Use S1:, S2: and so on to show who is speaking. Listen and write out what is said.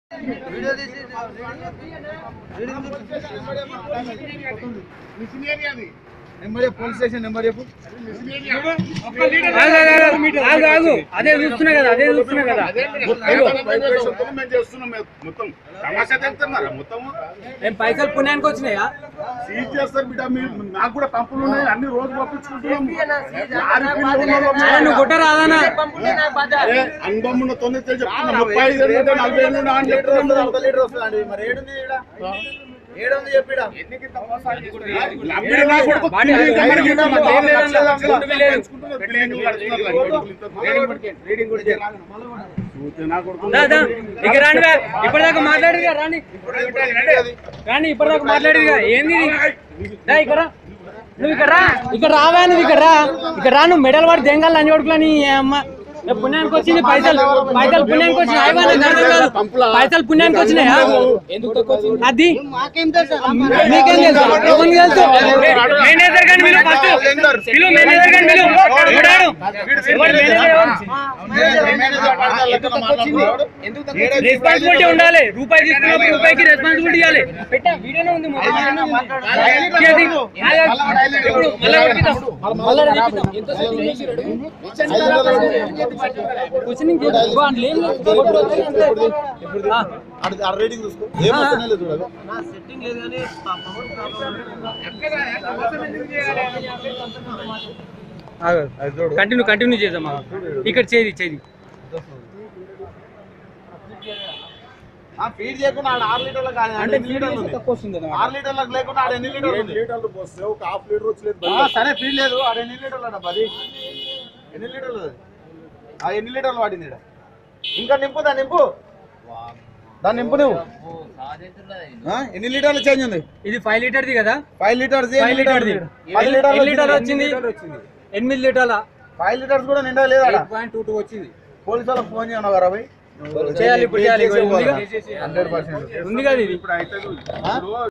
S1: Police station number చెప్పు
S2: ఆగు, ఆగు. అదే చూస్తున్నా కదా అదే చూస్తున్నా కదా
S3: మేము చేస్తున్నాం మేము మొత్తం తమాషా తెలుస్తున్నారా మొత్తం
S2: ఏం పైసలు పుణ్యానికి వచ్చినాయా
S3: సీజ్ చేస్తారు బిడ్డ మీరు నాకు కూడా పంపులు ఉన్నాయి అన్ని రోజు పంపించుకుంటున్నాం లారీ పిల్లలు ఉన్నారు.
S2: అరే, నువ్వు కొట్ట రాదానా
S3: అరే, అనుభవం ఉన్న తొమ్మిది తెలిసి చెప్తున్నా ముప్పై ఐదు ఏళ్ళు ఉంటే నలభై ఏళ్ళు ఉన్నా అని
S1: లీటర్ వస్తుంది
S3: చెప్తున్నా.
S1: అంత లీటర్ వస్తుంది మరి ఏడుంది ఈడ ఏడుంది చెప్పిడా
S3: లబ్బిడి నా కొడుకు
S2: వాడి
S3: తిరిగి ఇంకా మనకి ఇంకా
S2: లక్షలు
S3: లక్షలు
S2: లక్షలు
S3: లక్షలు
S2: లక్షలు లేదు.
S3: పెంచుకుంటున్నారు. బిల్డింగ్లు కడుతున్నారు. చూస్తే నా కొడుకు
S2: దా, దా. ఇక రాండి రా. ఇప్పటిదాకా మాట్లాడేదిగా రాండి రాండి ఇప్పటిదాకా మాట్లాడేదిగా ఏంది ఇది? దా, ఇక్కడ రా. నువ్వు ఇక్కడ రా ఇక్కడ రావా నువ్వు ఇక్కడ రా ఇక్కడ రా నువ్వు మెడల్ వాడి దెంగాలి అని చూడుకులా నీ అమ్మ ఏ పుణ్యానికి వచ్చింది పైసలు పైసలు పుణ్యానికి వచ్చినాయి అయ్యా నాకు అర్థం కాదు పైసలు పుణ్యానికి వచ్చినాయా అది మీకేం తెలుసు ఎవరికి తెలుసు మేనేజర్ గాని మీరు ఫస్ట్ పిలు మేనేజర్ గాని పిలు చూడాడు ఎవరు మేనేజర్ ఎవరు? రెస్పాన్సిబిలిటీ ఉండాలి రూపాయి తీసుకున్నప్పుడు రూపాయికి రెస్పాన్సిబిలిటీ ఇవ్వాలి పెట్టా వీడియోనే ఉంది మొత్తం వీడియోనే ఉంది. ఇది, ఆగు. ఇప్పుడు మళ్ళా పంపిద్దాం. మళ్ళా పంపిద్దాం. ఎంత setting చేసిర్రు? క్వశ్చనింగ్ చేద్దాం. ఇగో అందులో ఏం లేదు. కొట్టు వచ్చి అంతే. ఆ.
S1: రేటింగ్ చూసుకో ఏం వస్తున్నాయి లేదు చూడాలి
S2: కంటిన్యూ కంటిన్యూ చేద్దాం ఇక్కడ చేది చేది
S1: ఫీడ్ చేయకుండా ఆడ ఆరు లీటర్ల కాదు ఆడ ఎన్ని లీటర్లు ఉంది?
S2: వస్తుంది
S1: ఆరు లీటర్లకు లేకుండా ఆడ ఎన్ని లీటర్లు ఉంది?
S3: లీటర్లు పోస్తే ఒక హాఫ్ లీటర్ వచ్చలేదు
S1: ఆ, సరే ఫీడ్ లేదు ఆడ ఎన్ని లీటర్లు అన్న పది ఎన్ని లీటర్లు అది? ఆ ఎన్ని లీటర్లు వాడింది ఈడ? ఇంకా నింపు దాన్ని నింపు దాన్ని నింపు నువ్వు ఆ, ఎన్ని లీటర్లు చేంజ్ ఉంది
S2: ఇది ఫైవ్ లీటర్ది కదా
S1: ఫైవ్ లీటర్స్
S2: ఫైవ్ లీటర్ది
S1: ఫైవ్
S2: ఎన్ని లీటర్
S1: వచ్చింది
S2: వచ్చింది ఎనిమిది లీటర్ల
S1: ఫైవ్ లీటర్స్ కూడా నిండా లేదు ఆడ
S2: పాయింట్ టూ టూ వచ్చింది
S1: పోలీసు వాళ్ళకి ఫోన్ చేయను కదా భయ్
S2: చేయాలి ఇప్పుడు చేయాలి ఇగో ఇది ఉందిగా
S1: హండ్రెడ్ పర్సెంట్
S2: ఉంది కదా ఇది
S3: ఇప్పుడు అయితే